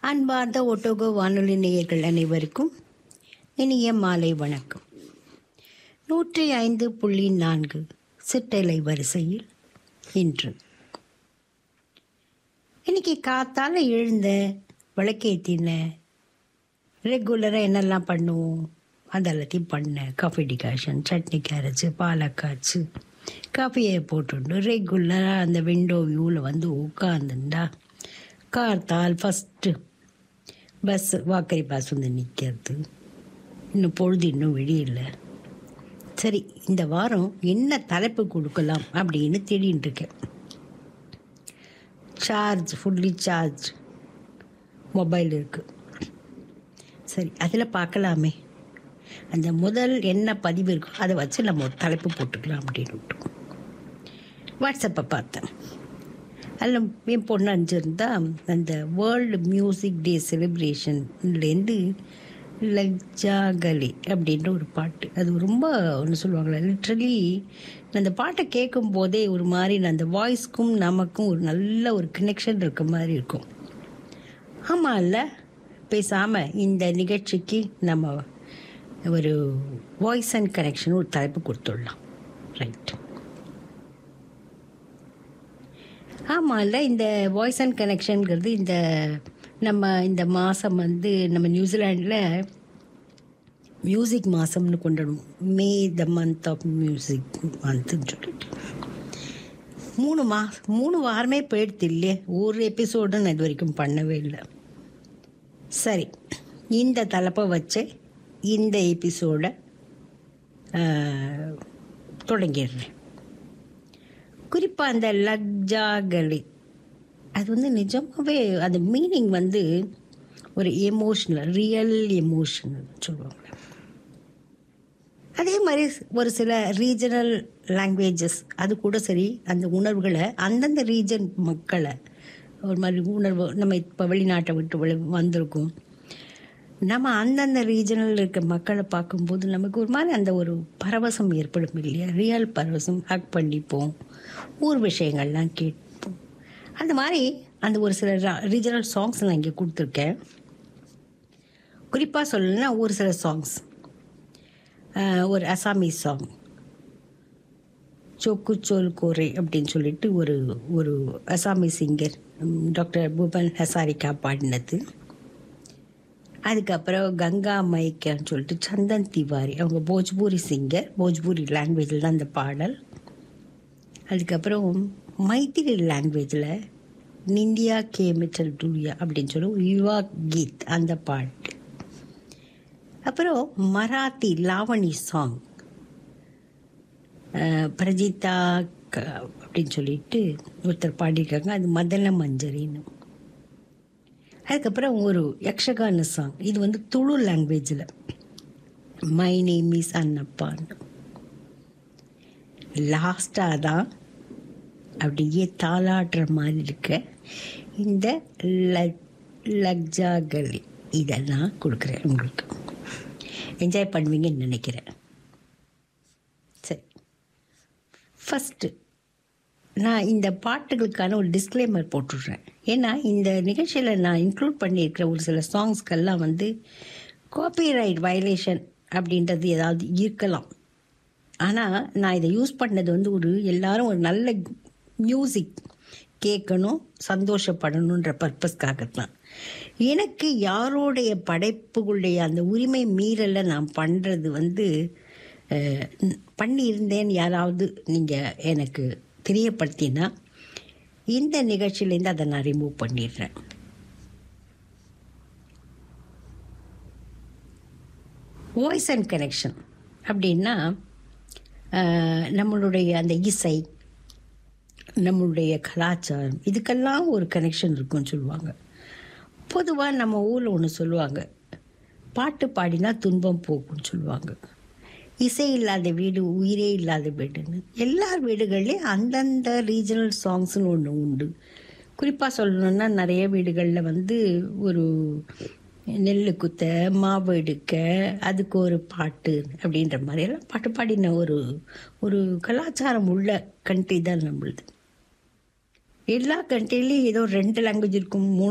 அன்பார்ந்த ஒட்டோகோ வானொலி நேயர்கள் அனைவருக்கும் இனிய மாலை வணக்கம் நூற்றி ஐந்து புள்ளி நான்கு சிற்றலை வரிசையில் இன்று இன்னைக்கு காத்தால எழுந்த விளக்கேத்தின ரெகுலராக என்னெல்லாம் பண்ணுவோம் அது எல்லாத்தையும் பண்ணேன் காஃபி டிகாஷன் சட்னி அரைச்சு பாலை காய்ச்சி காஃபியை போட்டுண்டு ரெகுலராக அந்த விண்டோ வியூவில் வந்து உட்காந்துண்டா கார்த்தால் ஃபஸ்ட்டு பஸ் வாக்கரி பஸ் வந்து நிற்கிறது இன்னும் பொழுது இன்னும் வெளியில சரி இந்த வாரம் என்ன தலைப்பு கொடுக்கலாம் அப்படின்னு தேடின்னு இருக்கேன் சார்ஜ் ஃபுல்லி சார்ஜ் மொபைல் இருக்குது சரி அதில் பார்க்கலாமே அந்த முதல் என்ன பதிவு இருக்கோ அதை வச்சு நம்ம ஒரு தலைப்பு போட்டுக்கலாம் அப்படின்னு விட்டோம் வாட்ஸ்அப்பை பார்த்தேன் அதில் என் பொண்ணு அஞ்சிருந்தா அந்த வேர்ல்டு மியூசிக் டே செலிப்ரேஷன்லேருந்து லஜ்ஜாகலி அப்படின்ற ஒரு பாட்டு அது ரொம்ப ஒன்று சொல்லுவாங்களே லிட்ரலி அந்த பாட்டை கேட்கும் போதே ஒரு மாதிரி அந்த வாய்ஸ்க்கும் நமக்கும் ஒரு நல்ல ஒரு கனெக்ஷன் இருக்க மாதிரி இருக்கும் ஆமாம் இல்லை பேசாமல் இந்த நிகழ்ச்சிக்கு நம்ம ஒரு வாய்ஸ் அண்ட் கனெக்ஷன் ஒரு தலைப்பு கொடுத்துடலாம் ரைட் ஆமாம் இல்லை இந்த வாய்ஸ் அண்ட் கனெக்ஷனுங்கிறது இந்த நம்ம இந்த மாதம் வந்து நம்ம நியூசிலாண்டில் மியூசிக் மாதம்னு கொண்டாடுவோம் May the month of music மந்த்னு சொல்லிட்டு மூணு மா மூணு வாரமே போயிடுது இல்லையே ஒரு எபிசோடும் நான் இது வரைக்கும் பண்ணவே இல்லை சரி இந்த தலைப்பை வச்சு இந்த எபிசோடை தொடங்கிடுறேன் குறிப்பாக அந்த லக்ஜாகலி அது வந்து நிஜமாகவே அந்த மீனிங் வந்து ஒரு எமோஷ்னல் ரியல் எமோஷனல் சொல்லுவாங்க அதே மாதிரி ஒரு சில ரீஜனல் லாங்குவேஜஸ் அது கூட சரி அந்த உணர்வுகளை அந்தந்த ரீஜன் மக்களை ஒரு மாதிரி உணர்வு நம்ம இப்போ வெளிநாட்டை விட்டு வெளி வந்திருக்கோம் நம்ம அந்தந்த ரீஜனில் இருக்க மக்களை பார்க்கும்போது நமக்கு ஒரு மாதிரி அந்த ஒரு பரவசம் ஏற்படும் இல்லையா ரியல் பரவசம் ஹக் பண்ணிப்போம் ஊர் விஷயங்கள்லாம் கேட்போம் அந்த மாதிரி அந்த ஒரு சில ரீஜனல் சாங்ஸ் நான் இங்கே கொடுத்துருக்கேன் குறிப்பாக சொல்லணும்னா ஒரு சில சாங்ஸ் ஒரு அசாமீஸ் சாங் சோக்கு சோல் கோரே அப்படின்னு சொல்லிட்டு ஒரு ஒரு அசாமி சிங்கர் டாக்டர் பூபன் ஹசாரிகா பாடினது அதுக்கப்புறம் கங்கா மைக்கன்னு சொல்லிட்டு சந்தன் திவாரி அவங்க போஜ்பூரி சிங்கர் போஜ்பூரி லாங்குவேஜில் தான் அந்த பாடல் அதுக்கப்புறம் மைத்திரி லாங்குவேஜில் நிந்தியா கே மிட்டல் டூயா அப்படின்னு சொல்லி யுவா கீத் அந்த பாட்டு அப்புறம் மராத்தி லாவணி சாங் பிரஜிதா அப்படின்னு சொல்லிட்டு ஒருத்தர் பாடியிருக்காங்க அது மதன மஞ்சரின்னு அதுக்கப்புறம் ஒரு யக்ஷகான சாங் இது வந்து துளு லாங்குவேஜில் மை நேம் இஸ் அன்னப்பான்னு லாஸ்டாக தான் அப்படியே தாளாடுற மாதிரி இருக்க இந்த லக்ஜாகலி இதெல்லாம் கொடுக்குறேன் உங்களுக்கு என்ஜாய் பண்ணுவீங்கன்னு நினைக்கிறேன் சரி ஃபஸ்ட்டு நான் இந்த பாட்டுகளுக்கான ஒரு டிஸ்க்ளைமர் போட்டுடுறேன் ஏன்னா இந்த நிகழ்ச்சியில் நான் இன்க்ளூட் பண்ணியிருக்கிற ஒரு சில சாங்ஸ்க்கெல்லாம் வந்து காப்பிரைட் வயலேஷன் அப்படின்றது ஏதாவது இருக்கலாம் ஆனால் நான் இதை யூஸ் பண்ணது வந்து ஒரு எல்லாரும் ஒரு நல்ல மியூசிக் கேட்கணும் சந்தோஷப்படணுன்ற பர்பஸ்க்காகத்தான் எனக்கு யாரோடைய படைப்புகளுடைய அந்த உரிமை மீறலை நான் பண்ணுறது வந்து பண்ணியிருந்தேன்னு யாராவது நீங்கள் எனக்கு தெரியப்படுத்தினா இந்த நிகழ்ச்சியிலேருந்து அதை நான் ரிமூவ் பண்ணிடுறேன் வாய்ஸ் அண்ட் கனெக்ஷன் அப்படின்னா நம்மளுடைய அந்த இசை நம்மளுடைய கலாச்சாரம் இதுக்கெல்லாம் ஒரு கனெக்ஷன் இருக்குன்னு சொல்லுவாங்க பொதுவாக நம்ம ஊரில் ஒன்று சொல்லுவாங்க பாட்டு பாடினா துன்பம் போகும்னு சொல்லுவாங்க இசை இல்லாத வீடு உயிரே இல்லாத வீடுன்னு எல்லார் வீடுகள்லேயும் அந்தந்த ரீஜனல் சாங்ஸ்னு ஒன்று உண்டு குறிப்பாக சொல்லணுன்னா நிறைய வீடுகளில் வந்து ஒரு நெல் குத்த மாவு எடுக்க அதுக்கு ஒரு பாட்டு அப்படின்ற மாதிரியெல்லாம் பாட்டு பாடின ஒரு ஒரு கலாச்சாரம் உள்ள கண்ட்ரி தான் நம்மளுது எல்லா கண்ட்ரிலையும் ஏதோ ரெண்டு லாங்குவேஜ் இருக்கும் மூணு